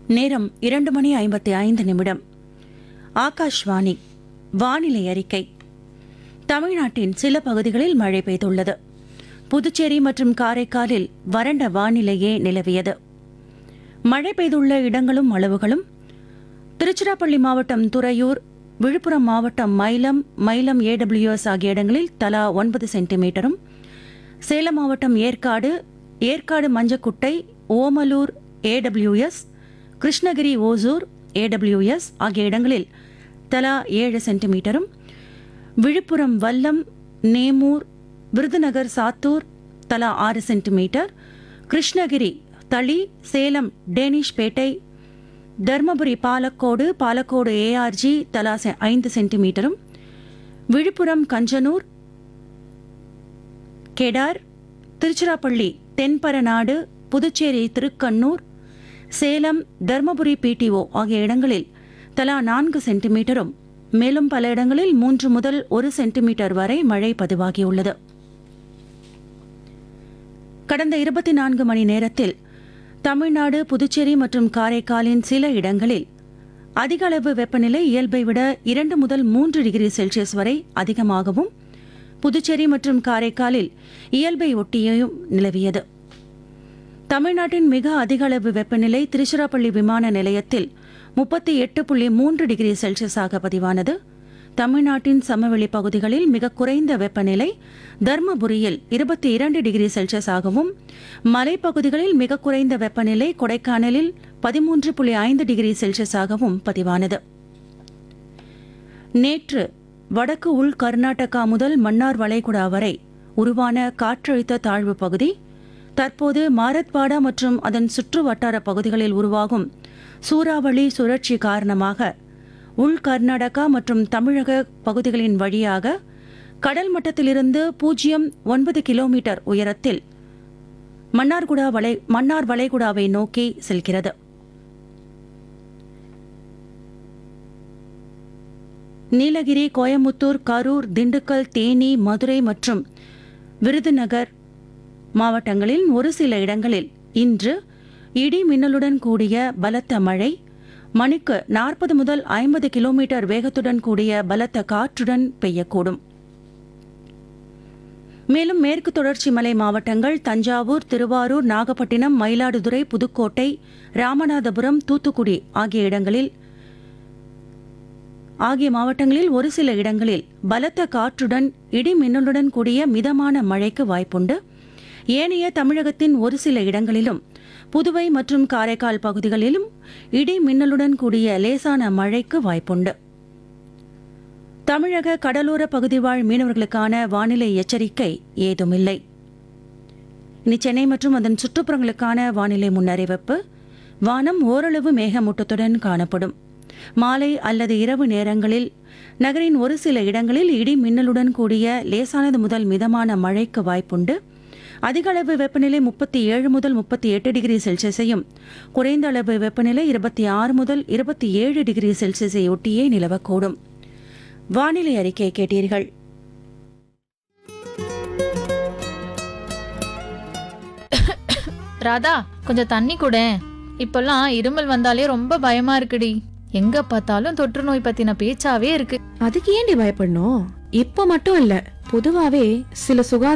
நேரம் இரண்டு மணி ஐம்பத்தி ஐந்து நிமிடம் ஆகாஷ்வாணி வானிலை அறிக்கை தமிழ்நாட்டின் சில பகுதிகளில் மழை பெய்துள்ளது புதுச்சேரி மற்றும் காரைக்காலில் வறண்ட வானிலையே நிலவியது மழை பெய்துள்ள இடங்களும் அளவுகளும் திருச்சிராப்பள்ளி மாவட்டம் துறையூர் விழுப்புரம் மாவட்டம் மயிலம் மயிலம் ஏடபிள்யூஎஸ் ஆகிய இடங்களில் தலா ஒன்பது சென்டிமீட்டரும் சேலம் மாவட்டம் ஏற்காடு ஏற்காடு மஞ்சக்குட்டை ஓமலூர் ஏடபிள்யூஎஸ் கிருஷ்ணகிரி ஓசூர் ஏடபிள்யூஎஸ் ஆகிய இடங்களில் தலா ஏழு சென்டிமீட்டரும் விழுப்புரம் வல்லம் நேமூர் விருதுநகர் சாத்தூர் தலா ஆறு சென்டிமீட்டர் கிருஷ்ணகிரி தளி சேலம் டேனிஷ்பேட்டை தர்மபுரி பாலக்கோடு பாலக்கோடு ஏஆர்ஜி தலா செ- ஐந்து சென்டிமீட்டரும் விழுப்புரம் கஞ்சனூர் கெடார் திருச்சிராப்பள்ளி தென்பரநாடு புதுச்சேரி திருக்கண்ணூர் சேலம் தர்மபுரி பிடிஓ ஆகிய இடங்களில் தலா நான்கு சென்டிமீட்டரும் மேலும் பல இடங்களில் மூன்று முதல் ஒரு சென்டிமீட்டர் வரை மழை பதிவாகியுள்ளது கடந்த இருபத்தி நான்கு மணி நேரத்தில் தமிழ்நாடு புதுச்சேரி மற்றும் காரைக்காலின் சில இடங்களில் அதிக அளவு வெப்பநிலை இயல்பை விட இரண்டு முதல் மூன்று டிகிரி செல்சியஸ் வரை அதிகமாகவும் புதுச்சேரி மற்றும் காரைக்காலில் இயல்பை ஒட்டியும் நிலவியது தமிழ்நாட்டின் மிக அதிக அளவு வெப்பநிலை திருச்சிராப்பள்ளி விமான நிலையத்தில் முப்பத்தி எட்டு புள்ளி மூன்று டிகிரி செல்சியஸாக பதிவானது தமிழ்நாட்டின் சமவெளி பகுதிகளில் மிக குறைந்த வெப்பநிலை தர்மபுரியில் இருபத்தி இரண்டு டிகிரி செல்சியஸாகவும் மலைப்பகுதிகளில் மிக குறைந்த வெப்பநிலை கொடைக்கானலில் பதிமூன்று புள்ளி ஐந்து டிகிரி செல்சியஸாகவும் பதிவானது நேற்று வடக்கு உள் கர்நாடகா முதல் மன்னார் வளைகுடா வரை உருவான காற்றழுத்த தாழ்வு பகுதி தற்போது மாரத்வாடா மற்றும் அதன் சுற்று வட்டார பகுதிகளில் உருவாகும் சூறாவளி சுழற்சி காரணமாக உள் கர்நாடகா மற்றும் தமிழக பகுதிகளின் வழியாக கடல் மட்டத்திலிருந்து பூஜ்ஜியம் ஒன்பது கிலோமீட்டர் உயரத்தில் மன்னார்குடா வளை மன்னார் வளைகுடாவை நோக்கி செல்கிறது நீலகிரி கோயமுத்தூர் கரூர் திண்டுக்கல் தேனி மதுரை மற்றும் விருதுநகர் மாவட்டங்களில் ஒரு சில இடங்களில் இன்று இடி மின்னலுடன் கூடிய பலத்த மழை மணிக்கு நாற்பது முதல் ஐம்பது கிலோமீட்டர் வேகத்துடன் கூடிய பலத்த காற்றுடன் பெய்யக்கூடும் மேலும் மேற்கு தொடர்ச்சி மலை மாவட்டங்கள் தஞ்சாவூர் திருவாரூர் நாகப்பட்டினம் மயிலாடுதுறை புதுக்கோட்டை ராமநாதபுரம் தூத்துக்குடி ஆகிய இடங்களில் ஆகிய மாவட்டங்களில் ஒரு சில இடங்களில் பலத்த காற்றுடன் இடி மின்னலுடன் கூடிய மிதமான மழைக்கு வாய்ப்புண்டு ஏனைய தமிழகத்தின் ஒரு சில இடங்களிலும் புதுவை மற்றும் காரைக்கால் பகுதிகளிலும் இடி மின்னலுடன் கூடிய லேசான மழைக்கு வாய்ப்புண்டு தமிழக கடலோர பகுதி வாழ் மீனவர்களுக்கான வானிலை எச்சரிக்கை ஏதுமில்லை இனி சென்னை மற்றும் அதன் சுற்றுப்புறங்களுக்கான வானிலை முன்னறிவிப்பு வானம் ஓரளவு மேகமூட்டத்துடன் காணப்படும் மாலை அல்லது இரவு நேரங்களில் நகரின் ஒரு சில இடங்களில் இடி மின்னலுடன் கூடிய லேசானது முதல் மிதமான மழைக்கு வாய்ப்புண்டு அதிக அளவு வெப்பநிலை முப்பத்தி ஏழு முதல் முப்பத்தி எட்டு டிகிரி செல்சியஸையும் குறைந்த அளவு வெப்பநிலை இருபத்தி ஆறு முதல் இருபத்தி ஏழு டிகிரி செல்சியஸை ஒட்டியே நிலவக்கூடும் வானிலை அறிக்கை கேட்டீர்கள் ராதா கொஞ்சம் தண்ணி கூட இப்பெல்லாம் இருமல் வந்தாலே ரொம்ப பயமா இருக்குடி எங்க பார்த்தாலும் தொற்று நோய் பத்தின பேச்சாவே இருக்கு அதுக்கு ஏன்டி பயப்படணும் இப்ப மட்டும் இல்ல பொதுவாவே சில சுகாதார